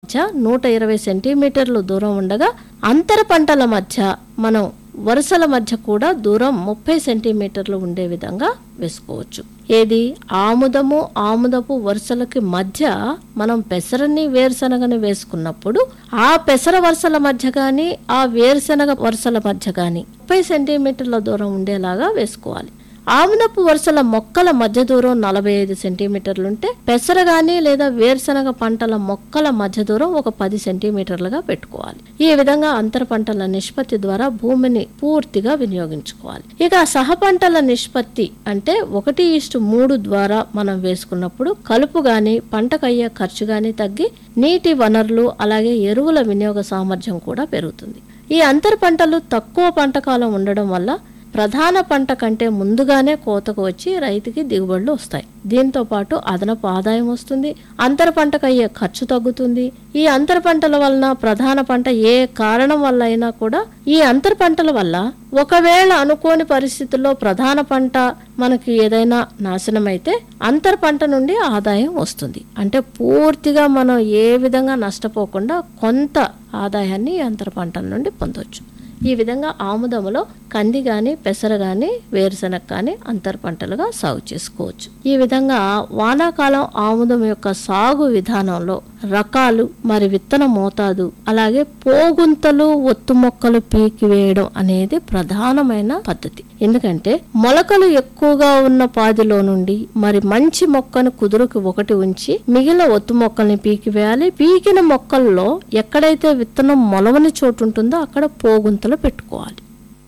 మధ్య నూట ఇరవై సెంటీమీటర్లు దూరం ఉండగా అంతర పంటల మధ్య మనం వరుసల మధ్య కూడా దూరం ముప్పై సెంటీమీటర్లు ఉండే విధంగా వేసుకోవచ్చు ఏది ఆముదము ఆముదపు వరుసలకి మధ్య మనం పెసరని వేరుశనగని వేసుకున్నప్పుడు ఆ పెసర వరుసల మధ్య కానీ ఆ వేరుశనగ వరుసల మధ్య కానీ ముప్పై సెంటీమీటర్ల దూరం ఉండేలాగా వేసుకోవాలి ఆముదపు వరుసల మొక్కల మధ్య దూరం నలభై ఐదు సెంటీమీటర్లుంటే పెసర గాని లేదా వేరుశనగ పంటల మొక్కల మధ్య దూరం ఒక పది సెంటీమీటర్లుగా పెట్టుకోవాలి ఈ విధంగా అంతర పంటల నిష్పత్తి ద్వారా భూమిని పూర్తిగా వినియోగించుకోవాలి ఇక సహ పంటల నిష్పత్తి అంటే ఒకటి ఇష్టు మూడు ద్వారా మనం వేసుకున్నప్పుడు కలుపు గాని పంటకయ్యే ఖర్చు గాని తగ్గి నీటి వనరులు అలాగే ఎరువుల వినియోగ సామర్థ్యం కూడా పెరుగుతుంది ఈ అంతర పంటలు తక్కువ పంట కాలం ఉండడం వల్ల ప్రధాన పంట కంటే ముందుగానే కోతకు వచ్చి రైతుకి దిగుబడులు వస్తాయి దీంతో పాటు అదనపు ఆదాయం వస్తుంది అంతర పంటకు అయ్యే ఖర్చు తగ్గుతుంది ఈ అంతర పంటల వలన ప్రధాన పంట ఏ కారణం వల్ల అయినా కూడా ఈ అంతర పంటల వల్ల ఒకవేళ అనుకోని పరిస్థితుల్లో ప్రధాన పంట మనకి ఏదైనా నాశనం అయితే అంతర పంట నుండి ఆదాయం వస్తుంది అంటే పూర్తిగా మనం ఏ విధంగా నష్టపోకుండా కొంత ఆదాయాన్ని ఈ అంతర పంటల నుండి పొందొచ్చు ఈ విధంగా ఆముదములో కంది గాని పెసర గాని వేరుశనగ కానీ అంతర పంటలుగా సాగు చేసుకోవచ్చు ఈ విధంగా వానాకాలం ఆముదం యొక్క సాగు విధానంలో రకాలు మరి విత్తన మోతాదు అలాగే పోగుంతలు ఒత్తు మొక్కలు పీకి వేయడం అనేది ప్రధానమైన పద్ధతి ఎందుకంటే మొలకలు ఎక్కువగా ఉన్న పాదిలో నుండి మరి మంచి మొక్కను కుదురుకి ఒకటి ఉంచి మిగిలిన ఒత్తు మొక్కల్ని పీకి వేయాలి పీకిన మొక్కల్లో ఎక్కడైతే విత్తనం మొలవని చోటు ఉంటుందో అక్కడ పోగుంతలు పెట్టుకోవాలి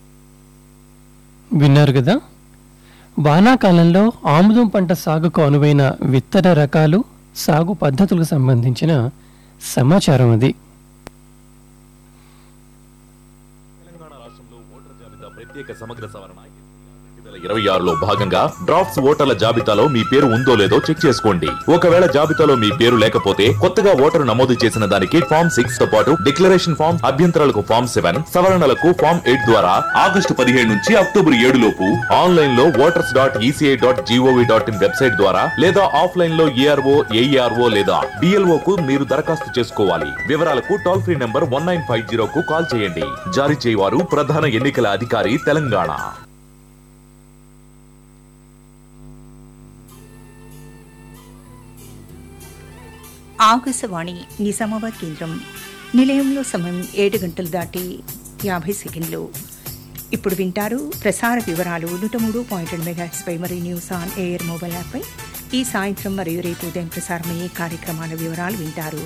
విన్నారు కదా వానాకాలంలో ఆముదం పంట సాగుకు అనువైన విత్తన రకాలు సాగు పద్ధతులకు సంబంధించిన సమాచారం అది తెలంగాణ రాష్ట్రంలో ఓటర్ జాబితా ప్రత్యేక సమగ్ర సవరణ రెండు వేల ఇరవై ఆరులో భాగంగా డ్రాఫ్ట్స్ ఓటర్ల జాబితాలో మీ పేరు ఉందో లేదో చెక్ చేసుకోండి ఒకవేళ జాబితాలో మీ పేరు లేకపోతే కొత్తగా ఓటరు నమోదు చేసిన దానికి ఫామ్ సిక్స్ తో పాటు డిక్లరేషన్ ఫామ్ అభ్యంతరాలకు ఫామ్ సెవెన్ సవరణలకు ఫామ్ ఎయిట్ ద్వారా ఆగస్టు పదిహేడు నుంచి అక్టోబర్ ఏడు లోపు ఆన్లైన్ లో voters dot ECI dot GOV dot in website ద్వారా లేదా ఆఫ్లైన్ లో ఏఆర్ఓ ఏఈఆర్ఓ లేదా డిఎల్ఓ కు మీరు దరఖాస్తు చేసుకోవాలి వివరాలకు toll free number one nine five zero కు కాల్ చేయండి జారీ చేయవారు ప్రధాన ఎన్నికల అధికారి తెలంగాణ ఆకాశవాణి నిజామాబాద్ కేంద్రం నిలయంలో సమయం ఏడు గంటలు దాటి యాభై సెకండ్లు ఇప్పుడు వింటారు ప్రసార వివరాలు నూట మూడు పాయింట్ రెండు మెగాహెట్స్పై మరియు న్యూస్ ఆన్ ఎయిర్ మొబైల్ యాప్పై ఈ సాయంత్రం మరియు రేపు ఉదయం ప్రసారమయ్యే కార్యక్రమాల వివరాలు వింటారు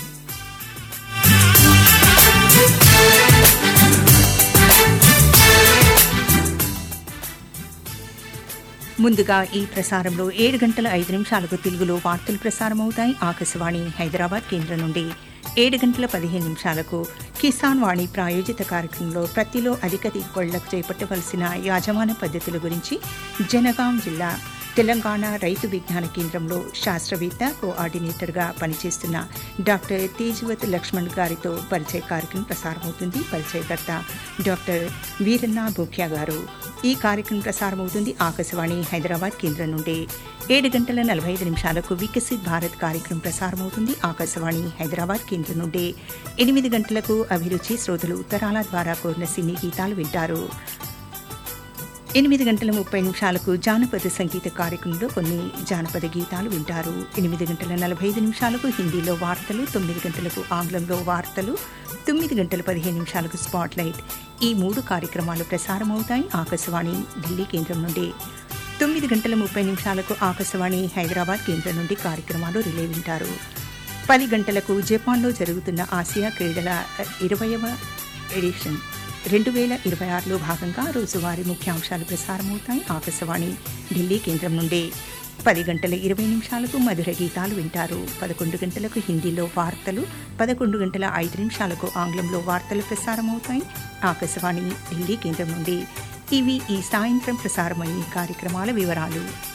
ముందుగా ఈ ప్రసారంలో ఏడు గంటల ఐదు నిమిషాలకు తెలుగులో వార్తలు ప్రసారమవుతాయి ఆకాశవాణి హైదరాబాద్ కేంద్రం నుండి ఏడు గంటల పదిహేను నిమిషాలకు కిసాన్ వాణి ప్రాయోజిత కార్యక్రమంలో ప్రతిలో అధిక దిగుబడులకు చేపట్టవలసిన యాజమాన పద్ధతుల గురించి జనగాం జిల్లా తెలంగాణ రైతు విజ్ఞాన కేంద్రంలో శాస్త్రవేత్త కోఆర్డినేటర్గా పనిచేస్తున్న డాక్టర్ తేజవత్ లక్ష్మణ్ గారితో పరిచయ కార్యక్రమం ప్రసారమవుతుంది పరిచయకర్త డాక్టర్ వీరన్న భూక్యా గారు ఈ కార్యక్రమం ప్రసారమవుతుంది ఆకాశవాణి హైదరాబాద్ కేంద్రం నుండి ఏడు గంటల నలభై ఐదు నిమిషాలకు వికసిత్ భారత్ కార్యక్రమం ప్రసారమవుతుంది ఆకాశవాణి హైదరాబాద్ కేంద్రం నుండి ఎనిమిది గంటలకు అభిరుచి శ్రోతలు ఉత్తరాల ద్వారా కోరిన సినీ గీతాలు వింటారు ఎనిమిది గంటల ముప్పై నిమిషాలకు జానపద సంగీత కార్యక్రమంలో కొన్ని జానపద గీతాలు వింటారు ఎనిమిది గంటల నలభై ఐదు నిమిషాలకు హిందీలో వార్తలు తొమ్మిది గంటలకు ఆంగ్లంలో వార్తలు తొమ్మిది గంటల పదిహేను నిమిషాలకు స్పాట్ లైట్ ఈ మూడు కార్యక్రమాలు ప్రసారమవుతాయి ఆకాశవాణి ఢిల్లీ కేంద్రం నుండి తొమ్మిది గంటల ముప్పై నిమిషాలకు ఆకాశవాణి హైదరాబాద్ కేంద్రం నుండి కార్యక్రమాలు రిలే వింటారు పది గంటలకు జపాన్లో జరుగుతున్న ఆసియా క్రీడల ఇరవైవ ఎడిషన్ రెండు వేల ఇరవై ఆరులో భాగంగా రోజువారీ ముఖ్యాంశాలు ప్రసారమవుతాయి ఆకాశవాణి ఢిల్లీ కేంద్రం నుండి పది గంటల ఇరవై నిమిషాలకు మధుర గీతాలు వింటారు పదకొండు గంటలకు హిందీలో వార్తలు పదకొండు గంటల ఐదు నిమిషాలకు ఆంగ్లంలో వార్తలు ప్రసారమవుతాయి ఆకాశవాణి ఢిల్లీ కేంద్రం నుండి ఇవి ఈ సాయంత్రం ప్రసారమయ్యే కార్యక్రమాల వివరాలు